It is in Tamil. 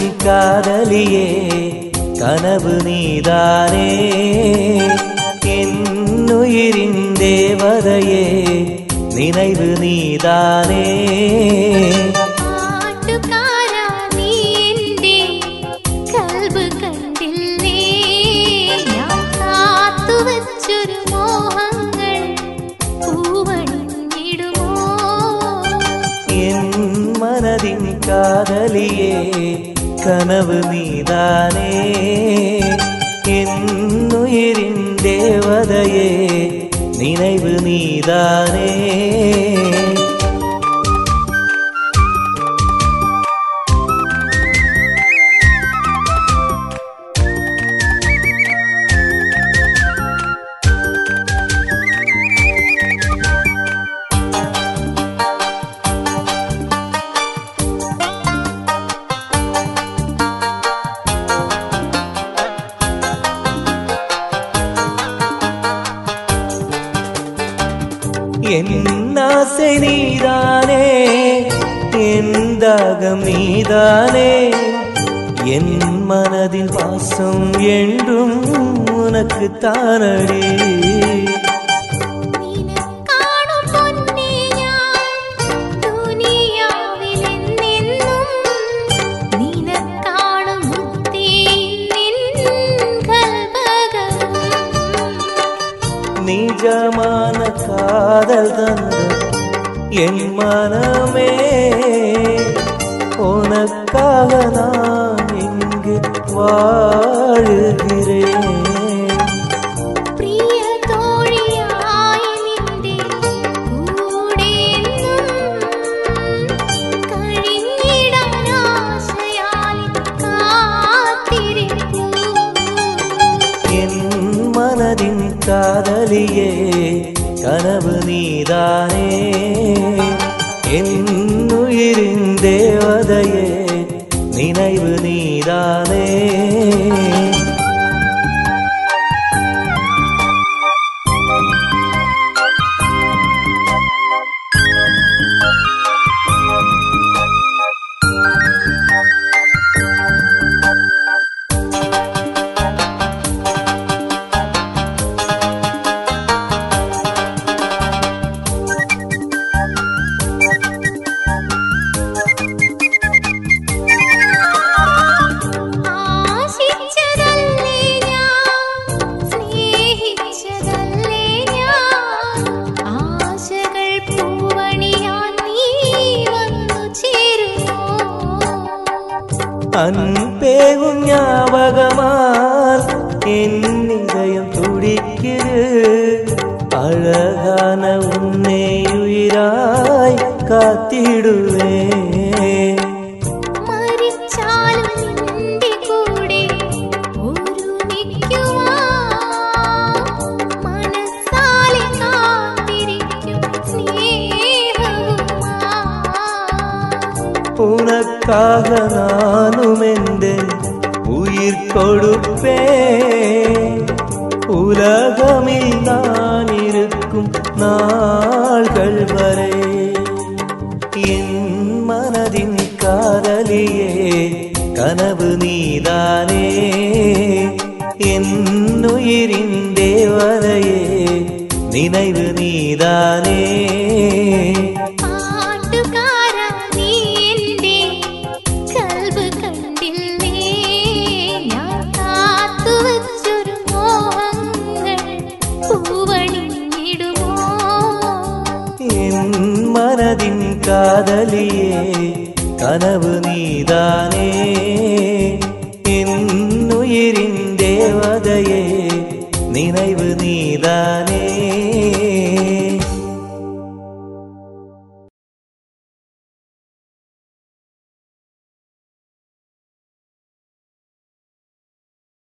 காதலியே கனவு நீதானே என்னுயிரின் தேவதையே நினைவு நீதானே പാട്ടുകാരാ നീ എൻ്റെ കൽബ് കണ്ടില്ലേ ഞാൻ കാത്തുവച്ചൊരു മോഹങ്ങൾ പൂവണിഞ്ഞിടുമോ என் மனதின் காதலியே கனவு நீதானே என்னுயிரின் தேவதையே நினைவு நீதானே என் ஆசை நீதானே என் தாகம் நீதானே என் மனதின் பாசம் என்றும் உனக்கு தானடி നിനക്കാണു പൊന്നേ ഞാൻ ദുനിയാവിലെന്നെന്നും നിനക്കാണു മുത്തേ നിൻ കൽപകം நிஜமான காதல் தந்த என் மனமே உனக்காக நான் இங்கு வாழுகிறேன் പ്രിയ തോഴിയായി നിന്റെ കൂടെയെന്നും കഴിഞ്ഞിടാൻ ആശയാൽ കാത്തിരിപ്പൂ என் மனதின் காதலியே கனவு நீதானே என் உயிரின் தேவதையே நினைவு நீதானே ആശിച്ചതല്ലേ ഞാൻ സ്നേഹിച്ചതല്ലേ ഞാൻ ആശകൾ പൂവണിയാൻ നീ വന്നു ചേരുമോ அன்பேகும் ஞாபகமால் என் இதயம் துடிக்குது அழகான உன்னை உயிராய் காத்திடுவேன் മരിച്ചാലും നിന്റെ കൂടെ ഒരുമിക്കുവാൻ മനസ്സാലെ കാത്തിരിക്കും സ്നേഹവുമായി உனக்காக நானும் எந்த உயிர் கொடுப்பேன் உலகமில் நான் இருக்கும் நாள்கள் வரை என் மனதின் காதலியே கனவு நீதானே என் உயிரின் தேவதையே நினைவு நீதானே പാട്ടുകാരാ നീ എൻ്റെ കൽബ് കണ്ടില്ലേ ഞാൻ കാത്തുവച്ചൊരു മോഹങ്ങൾ പൂവണിഞ്ഞിടുമോ என் மனதின் காதலியே கனவு